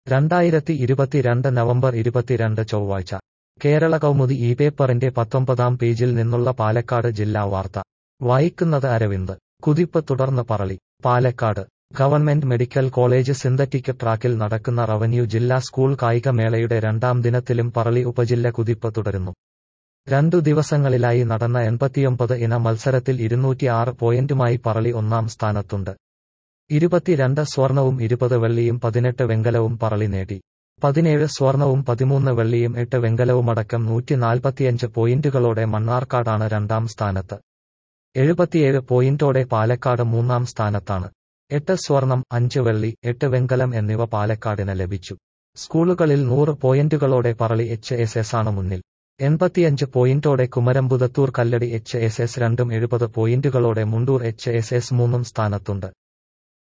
രണ്ടായിരത്തി ഇരുപത്തിരണ്ട് നവംബർ ഇരുപത്തിരണ്ട് ചൊവ്വാഴ്ച കേരള കൗമുദി ഈ പേപ്പറിന്റെ പത്തൊമ്പതാം പേജിൽ നിന്നുള്ള പാലക്കാട് ജില്ലാ വാർത്ത വായിക്കുന്നത് അരവിന്ദ് കുതിപ്പ് തുടർന്ന് Parali Palakkad government medical college synthetic ട്രാക്കിൽ നടക്കുന്ന റവന്യൂ ജില്ലാ സ്കൂൾ കായികമേളയുടെ രണ്ടാം ദിനത്തിലും പറളി ഉപജില്ല കുതിപ്പ് തുടരുന്നു രണ്ടു ദിവസങ്ങളിലായി നടന്ന എൺപത്തിയൊമ്പത് ഇന മത്സരത്തിൽ ഇരുന്നൂറ്റിയാറ് പോയിന്റുമായി പറളി ഒന്നാം സ്ഥാനത്തുണ്ട് ഇരുപത്തിരണ്ട് സ്വർണവും ഇരുപത് വെള്ളിയും പതിനെട്ട് വെങ്കലവും പറളി നേടി പതിനേഴ് സ്വർണവും പതിമൂന്ന് വെള്ളിയും എട്ട് വെങ്കലവുമടക്കം നൂറ്റി നാൽപ്പത്തിയഞ്ച് പോയിന്റുകളോടെ മണ്ണാർക്കാടാണ് രണ്ടാം സ്ഥാനത്ത് എഴുപത്തിയേഴ് പോയിന്റോടെ പാലക്കാട് മൂന്നാം സ്ഥാനത്താണ് എട്ട് സ്വർണം അഞ്ച് വെള്ളി എട്ട് വെങ്കലം എന്നിവ പാലക്കാടിന് ലഭിച്ചു സ്കൂളുകളിൽ നൂറ് പോയിന്റുകളോടെ പറളി എച്ച് എസ് എസ് ആണ് മുന്നിൽ എൺപത്തിയഞ്ച് പോയിന്റോടെ Kumaramputhur Kalladi H S S രണ്ടും എഴുപത് പോയിന്റുകളോടെ മുണ്ടൂർ എച്ച് എസ് എസ് മൂന്നും സ്ഥാനത്തുണ്ട്